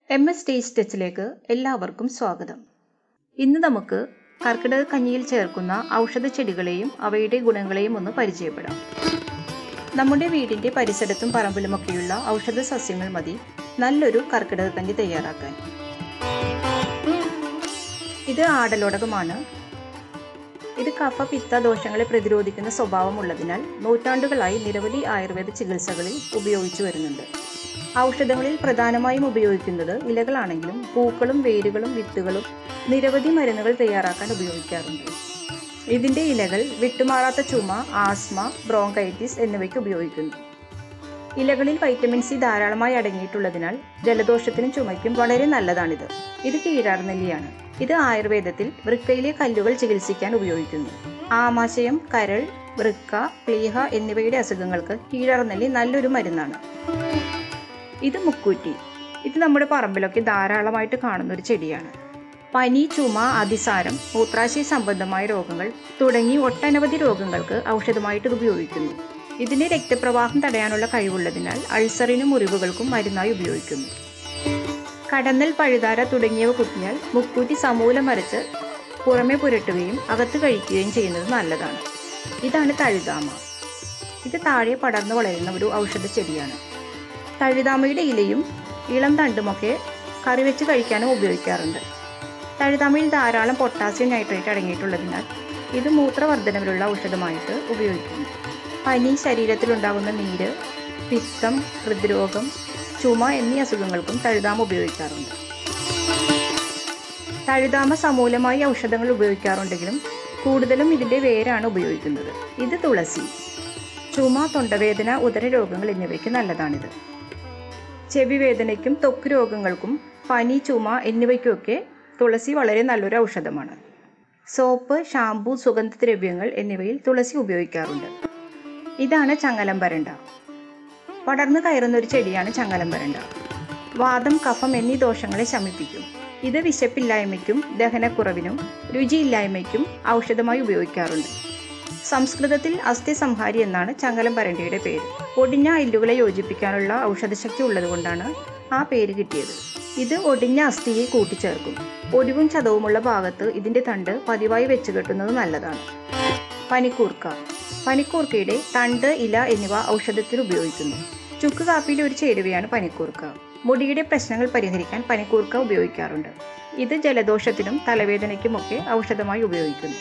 M S taste ടച്ചിലേക്ക് എല്ലാവർക്കും സ്വാഗതം ഇന്ന് നമുക്ക് കർക്കിടക കഞ്ഞിയിൽ ചേർക്കുന്ന ഔഷധ ചെടികളെയും അവയുടെ ഗുണങ്ങളെയും ഒന്ന് പരിചയപ്പെടാം നമ്മുടെ വീടിൻ്റെ പരിസരത്തും പറമ്പിലുമൊക്കെയുള്ള ഔഷധ സസ്യങ്ങൾ മതി നല്ലൊരു കർക്കിടക കഞ്ഞി തയ്യാറാക്കാൻ ഇത് ആടലോടകമാണ് ഇത് കഫ പിത്ത ദോഷങ്ങളെ പ്രതിരോധിക്കുന്ന സ്വഭാവമുള്ളതിനാൽ നൂറ്റാണ്ടുകളായി നിരവധി ആയുർവേദ ചികിത്സകളിൽ ഉപയോഗിച്ചു വരുന്നുണ്ട് ഔഷധങ്ങളിൽ പ്രധാനമായും ഉപയോഗിക്കുന്നത് ഇലകളാണെങ്കിലും പൂക്കളും വേരുകളും വിത്തുകളും നിരവധി മരുന്നുകൾ തയ്യാറാക്കാൻ ഉപയോഗിക്കാറുണ്ട് ഇതിൻ്റെ ഇലകൾ വിട്ടുമാറാത്ത ചുമ ആസ്മ ബ്രോങ്കൈറ്റിസ് എന്നിവയ്ക്ക് ഉപയോഗിക്കുന്നു ഇലകളിൽ വൈറ്റമിൻ സി ധാരാളമായി അടങ്ങിയിട്ടുള്ളതിനാൽ ജലദോഷത്തിനും ചുമയ്ക്കും വളരെ നല്ലതാണിത് ഇത് കീഴാർനെല്ലിയാണ് ഇത് ആയുർവേദത്തിൽ വൃക്കയിലെ കല്ലുകൾ ചികിത്സിക്കാൻ ഉപയോഗിക്കുന്നു ആമാശയം കരൾ വൃക്ക പ്ലീഹ എന്നിവയുടെ അസുഖങ്ങൾക്ക് കീഴാർനെല്ലി നല്ലൊരു മരുന്നാണ് ഇത് മുക്കൂറ്റി ഇത് നമ്മുടെ പറമ്പിലൊക്കെ ധാരാളമായിട്ട് കാണുന്ന ഒരു ചെടിയാണ് പനി ചുമ അതിസാരം മൂത്രാശയ സംബന്ധമായ രോഗങ്ങൾ തുടങ്ങി ഒട്ടനവധി രോഗങ്ങൾക്ക് ഔഷധമായിട്ട് ഇത് ഉപയോഗിക്കുന്നു ഇതിന് രക്തപ്രവാഹം തടയാനുള്ള കഴിവുള്ളതിനാൽ അൾസറിനും മുറിവുകൾക്കും മരുന്നായി ഉപയോഗിക്കുന്നു കടന്നൽ പഴുതാര തുടങ്ങിയവ കുത്തിയാൽ മുക്കൂറ്റി സമൂലം അരച്ച് പുറമെ പുരട്ടുകയും അകത്ത് കഴിക്കുകയും ചെയ്യുന്നത് നല്ലതാണ് ഇതാണ് തഴുതാമ ഇത് താഴെ പടർന്നു വളരുന്ന ഒരു ഔഷധ ചെടിയാണ് തഴുതാമയുടെ ഇലയും ഇളം തണ്ടുമൊക്കെ കറി വെച്ച് കഴിക്കാനും ഉപയോഗിക്കാറുണ്ട് തഴുതാമയിൽ ധാരാളം പൊട്ടാസ്യം നൈട്രേറ്റ് അടങ്ങിയിട്ടുള്ളതിനാൽ ഇത് മൂത്രവർദ്ധനവിലുള്ള ഔഷധമായിട്ട് ഉപയോഗിക്കുന്നു പനി ശരീരത്തിലുണ്ടാകുന്ന നീര് പിത്തം ഹൃദ്രോഗം ചുമ എന്നീ അസുഖങ്ങൾക്കും തഴുതാമ ഉപയോഗിക്കാറുണ്ട് തഴുതാമ സമൂലമായി ഔഷധങ്ങൾ ഉപയോഗിക്കാറുണ്ടെങ്കിലും കൂടുതലും ഇതിൻ്റെ വേരാണ് ഉപയോഗിക്കുന്നത് ഇത് തുളസി ചുമ തൊണ്ടവേദന ഉദരരോഗങ്ങൾ എന്നിവയ്ക്ക് നല്ലതാണിത് ചെവി വേദനയ്ക്കും ത്വക്ക് രോഗങ്ങൾക്കും പനി ചുമ എന്നിവയ്ക്കൊക്കെ തുളസി വളരെ നല്ലൊരു ഔഷധമാണ് സോപ്പ് ഷാംപൂ സുഗന്ധദ്രവ്യങ്ങൾ എന്നിവയിൽ തുളസി ഉപയോഗിക്കാറുണ്ട് ഇതാണ് ചങ്ങലം വരണ്ട പടർന്നു കയറുന്ന ഒരു ചെടിയാണ് ചങ്ങലം വരണ്ട വാദം കഫം എന്നീ ദോഷങ്ങളെ ശമിപ്പിക്കും ഇത് വിശപ്പില്ലായ്മയ്ക്കും ദഹനക്കുറവിനും രുചിയില്ലായ്മയ്ക്കും ഔഷധമായി ഉപയോഗിക്കാറുണ്ട് സംസ്കൃതത്തിൽ അസ്ഥിസംഹാരി എന്നാണ് ചങ്ങലം പരണ്ടിയുടെ പേര് ഒടിഞ്ഞ എല്ലുകളെ യോജിപ്പിക്കാനുള്ള ഔഷധശക്തി ഉള്ളതുകൊണ്ടാണ് ആ പേര് കിട്ടിയത് ഇത് ഒടിഞ്ഞ അസ്ഥിയെ കൂട്ടിച്ചേർക്കും ഒടിവും ചതവുമുള്ള ഭാഗത്ത് ഇതിൻ്റെ തണ്ട് പതിവായി വെച്ച് കെട്ടുന്നത് നല്ലതാണ് പനിക്കൂർക്ക പനിക്കൂർക്കയുടെ തണ്ട് ഇല എന്നിവ ഔഷധത്തിൽ ഉപയോഗിക്കുന്നു ചുക്ക് കാപ്പിയിലെ ഒരു ചേരുവയാണ് പനിക്കൂർക്ക മുടിയുടെ പ്രശ്നങ്ങൾ പരിഹരിക്കാൻ പനിക്കൂർക്ക ഉപയോഗിക്കാറുണ്ട് ഇത് ജലദോഷത്തിനും തലവേദനയ്ക്കുമൊക്കെ ഔഷധമായി ഉപയോഗിക്കുന്നു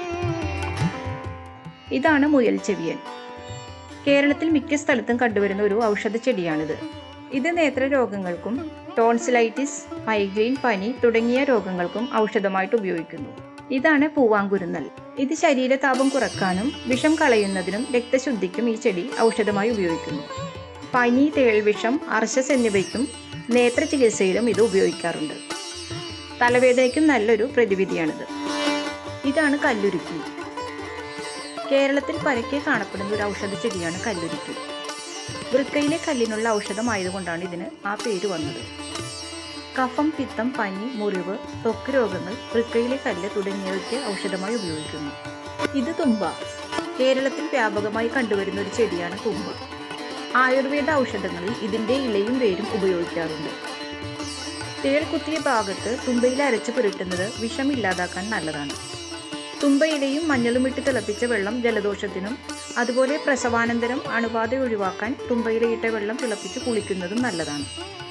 ഇതാണ് മുയൽ ചെവിയൻ കേരളത്തിൽ മിക്ക സ്ഥലത്തും കണ്ടുവരുന്ന ഒരു ഔഷധ ചെടിയാണിത് ഇത് നേത്രരോഗങ്ങൾക്കും ടോൺസിലൈറ്റിസ് മൈഗ്രെയിൻ പനി തുടങ്ങിയ രോഗങ്ങൾക്കും ഔഷധമായിട്ട് ഉപയോഗിക്കുന്നു ഇതാണ് പൂവാങ്കുരുന്നൽ ഇത് ശരീരതാപം കുറക്കാനും വിഷം കളയുന്നതിനും രക്തശുദ്ധിക്കും ഈ ചെടി ഔഷധമായി ഉപയോഗിക്കുന്നു പനി തേൾവിഷം അർശസ് എന്നിവയ്ക്കും നേത്ര ചികിത്സയിലും ഇത് ഉപയോഗിക്കാറുണ്ട് തലവേദനയ്ക്കും നല്ലൊരു പ്രതിവിധിയാണിത് ഇതാണ് കല്ലുരുക്കി കേരളത്തിൽ പരക്കെ കാണപ്പെടുന്ന ഒരു ഔഷധ ചെടിയാണ് കല്ലുരുക്കി വൃക്കയിലെ കല്ലിനുള്ള ഔഷധമായതുകൊണ്ടാണ് ഇതിന് ആ പേര് വന്നത് കഫം പിത്തം പനി മുറിവ് ത്വക്ക് രോഗങ്ങൾ വൃക്കയിലെ കല്ല് തുടങ്ങിയവയ്ക്ക് ഔഷധമായി ഉപയോഗിക്കുന്നു ഇത് തുമ്പ കേരളത്തിൽ വ്യാപകമായി കണ്ടുവരുന്ന ഒരു ചെടിയാണ് തുമ്പ ആയുർവേദ ഔഷധങ്ങളിൽ ഇതിൻ്റെ ഇലയും വേരും ഉപയോഗിക്കാറുണ്ട് തേൾ കുത്തിയ ഭാഗത്ത് തുമ്പയിൽ അരച്ച് പുരട്ടുന്നത് വിഷം ഇല്ലാതാക്കാൻ നല്ലതാണ് തുമ്പയിലയും മഞ്ഞളും ഇട്ട് തിളപ്പിച്ച വെള്ളം ജലദോഷത്തിനും അതുപോലെ പ്രസവാനന്തരം അണുബാധ ഒഴിവാക്കാൻ തുമ്പയിലയിട്ട വെള്ളം തിളപ്പിച്ച് കുളിക്കുന്നതും നല്ലതാണ്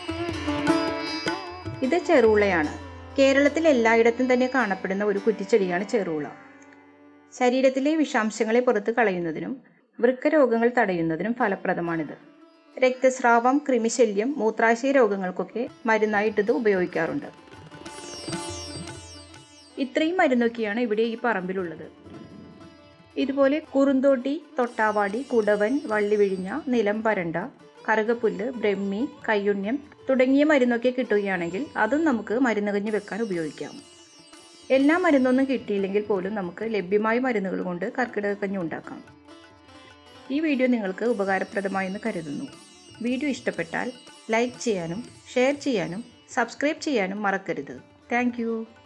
ഇത് ചെറുളയാണ് കേരളത്തിൽ എല്ലായിടത്തും തന്നെ കാണപ്പെടുന്ന ഒരു കുറ്റിച്ചെടിയാണ് ചെറുള ശരീരത്തിലെ വിഷാംശങ്ങളെ പുറത്ത് കളയുന്നതിനും വൃക്ക രോഗങ്ങൾ തടയുന്നതിനും ഫലപ്രദമാണിത് രക്തസ്രാവം കൃമിശല്യം മൂത്രാശയ രോഗങ്ങൾക്കൊക്കെ മരുന്നായിട്ടിത് ഉപയോഗിക്കാറുണ്ട് ഇത്രയും മരുന്നൊക്കെയാണ് ഇവിടെ ഈ പറമ്പിലുള്ളത് ഇതുപോലെ കുറുന്തോട്ടി തൊട്ടാവാടി കുടവൻ വള്ളിവിഴിഞ്ഞ നിലം പരണ്ട കറുകപ്പുല്ല് ബ്രഹ്മി കയ്യുണ്യം തുടങ്ങിയ മരുന്നൊക്കെ കിട്ടുകയാണെങ്കിൽ അതും നമുക്ക് മരുന്ന് കഞ്ഞി വെക്കാൻ ഉപയോഗിക്കാം എല്ലാ മരുന്നൊന്നും കിട്ടിയില്ലെങ്കിൽ പോലും നമുക്ക് ലഭ്യമായ മരുന്നുകൾ കൊണ്ട് കർക്കിടക കഞ്ഞി ഉണ്ടാക്കാം ഈ വീഡിയോ നിങ്ങൾക്ക് ഉപകാരപ്രദമായെന്ന് കരുതുന്നു വീഡിയോ ഇഷ്ടപ്പെട്ടാൽ ലൈക്ക് ചെയ്യാനും ഷെയർ ചെയ്യാനും സബ്സ്ക്രൈബ് ചെയ്യാനും മറക്കരുത് താങ്ക്